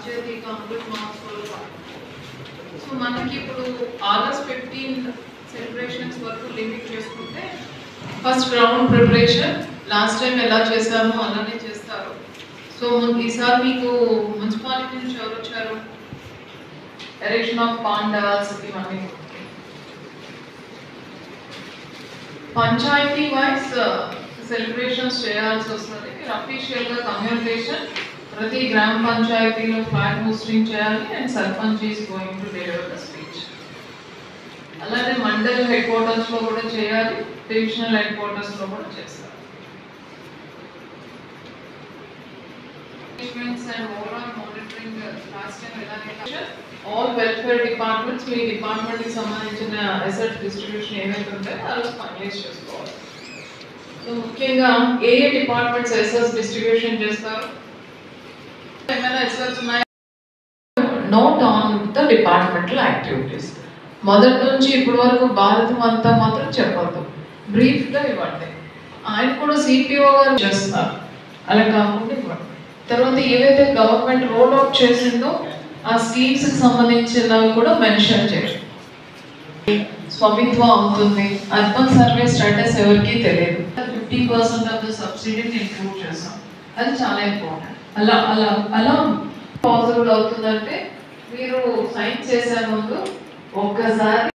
అత్యధిక అమృత్ మహోత్సవాలు సో మనకి ఇప్పుడు ఆగస్ట్ ఫిఫ్టీన్ సెలబ్రేషన్స్ వరకు లిమిట్ చేసుకుంటే first round preparation last time ఎలా చేశామో అలానే చేస్తారు సో ము- ఈసారి మీకు మున్సిపాలిటీ నుంచి ఎవరు వచ్చారు ఎరెక్షన్ ఆఫ్ పాండాస్ ఇవన్నీ పంచాయతీ వైజ్ సెలబ్రేషన్స్ చేయాల్సి వస్తుంది మీరు అఫీషియల్ గా కమ్యూనికేషన్ ప్రతి గ్రామ పంచాయతీలో ఫ్లాగ్ హోస్టింగ్ చేయాలి and sarpanch is going to deliver the speech అలానే మండల్ హెడ్ క్వార్టర్స్ లో కూడా చేయాలి డివిజనల్ హెడ్ క్వార్టర్స్ లో కూడా చేస్తారు and overall monitoring last time ఎలాగైతే ఆల్ వెల్ఫేర్ డిపార్ట్మెంట్స్ మీ డిపార్ట్మెంట్ కి సంబంధించిన అసెట్ డిస్ట్రిబ్యూషన్ ఏవైతే ఉంటాయో అలా ఫైనలైజ్ చేసుకోవాలి సో ముఖ్యంగా ఏ ఏ డిపార్ట్మెంట్స్ ఎస్ఎస్ డిస్ట్రిబ్యూషన్ చేస్తారు ఏమైనా ఎస్ఎస్ ఉన్నాయా note on the departmental activities మొదటి నుంచి ఇప్పటి వరకు భారతం అంతా మాత్రం చెప్పొద్దు బ్రీఫ్ గా ఇవ్వండి ఆయన కూడా సిపిఓ గారు చేస్తున్నారు అలా కాకుండా ఇవ్వండి తర్వాత ఏవైతే గవర్నమెంట్ రోల్ అవుట్ చేసిందో ఆ స్కీమ్స్ కి సంబంధించినవి కూడా మెన్షన్ చేయండి స్వామిత్వం అవుతుంది అర్బన్ సర్వే స్టేటస్ ఎవరికి తెలియదు ఫిఫ్టీ పర్సెంట్ ఆఫ్ ద సబ్సిడీని ఇంక్లూడ్ చేస్తాం అది చాలా ఇంపార్టెంట్ అలా అలా అలా పాసిబుల్ అవుతుందంటే మీరు సైన్ చేసే ముందు ఒక్కసారి